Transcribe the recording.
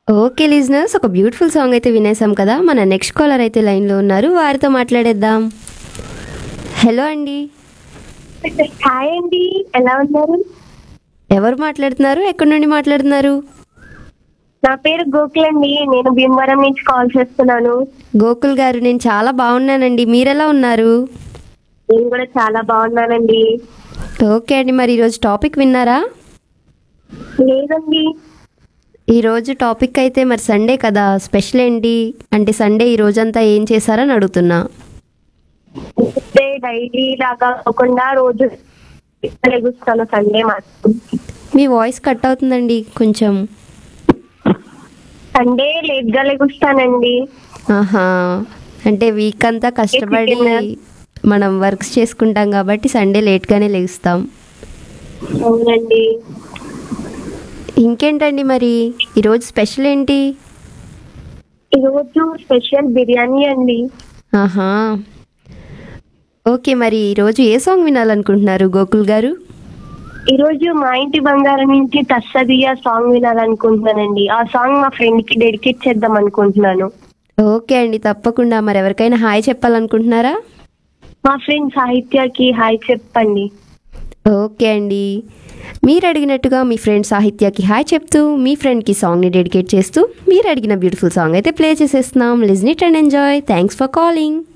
okay listeners ఒక beautiful song అయితే వినేసాం కదా మన నెక్స్ట్ కాలర్ అయితే లైన్లో ఉన్నారు వారితో మాట్లాడేద్దాం హలో అండి హాయ్ అండి ఎలా ఉన్నారు ఎవరు మాట్లాడుతున్నారు ఎక్కడి నుండి మాట్లాడుతున్నారు నా పేరు గోకుల్ అండి నేను భీమవరం నుంచి కాల్ చేస్తున్నాను గోకుల్ గారు నేను చాలా బాగున్నానండి మీరెలా ఉన్నారు నేను కూడా చాలా బాగున్నానండి ఓకే అండి మరి ఈరోజు టాపిక్ విన్నారా లేదండి ఈరోజు టాపిక్ అయితే మరి సండే కదా స్పెషల్ ఏంటి అంటే సండే ఈ రోజంతా ఏం చేశారని అడుగుతున్నా అంటే డైలీ లాగా కాకుండా రోజు లెగుస్తాను సండే మాత్రం మీ వాయిస్ కట్ అవుతుందండి కొంచెం సండే లేట్ గా లెగుస్తానండి ఆహా అంటే వీక్ అంతా కష్టపడి మనం వర్క్స్ చేసుకుంటాం కాబట్టి సండే లేట్గానే లేస్తాం అవునండి ఇంకేంటండి మరి ఈరోజు స్పెషల్ ఏంటి ఈరోజు స్పెషల్ బిర్యానీ అండి ఆహా ఓకే మరి ఈరోజు ఏ సాంగ్ వినాలనుకుంటున్నారు గోకుల్ గారు ఈరోజు మా ఇంటి బంగారం నుంచి తస్సదియా సాంగ్ వినాలనుకుంటున్నానండి ఆ సాంగ్ మా ఫ్రెండ్ కి డెడికేట్ చేద్దాం అనుకుంటున్నాను ఓకే అండి తప్పకుండా మరి ఎవరికైనా హాయ్ చెప్పాలనుకుంటున్నారా మా ఫ్రెండ్ సాహిత్యకి హాయ్ చెప్పండి ఓకే అండి మీరు అడిగినట్టుగా మీ ఫ్రెండ్ సాహిత్యకి హాయ్ చెప్తూ మీ ఫ్రెండ్కి సాంగ్ని డెడికేట్ చేస్తూ మీరు అడిగిన బ్యూటిఫుల్ సాంగ్ అయితే ప్లే చేసేస్తున్నాం listen it and enjoy thanks for calling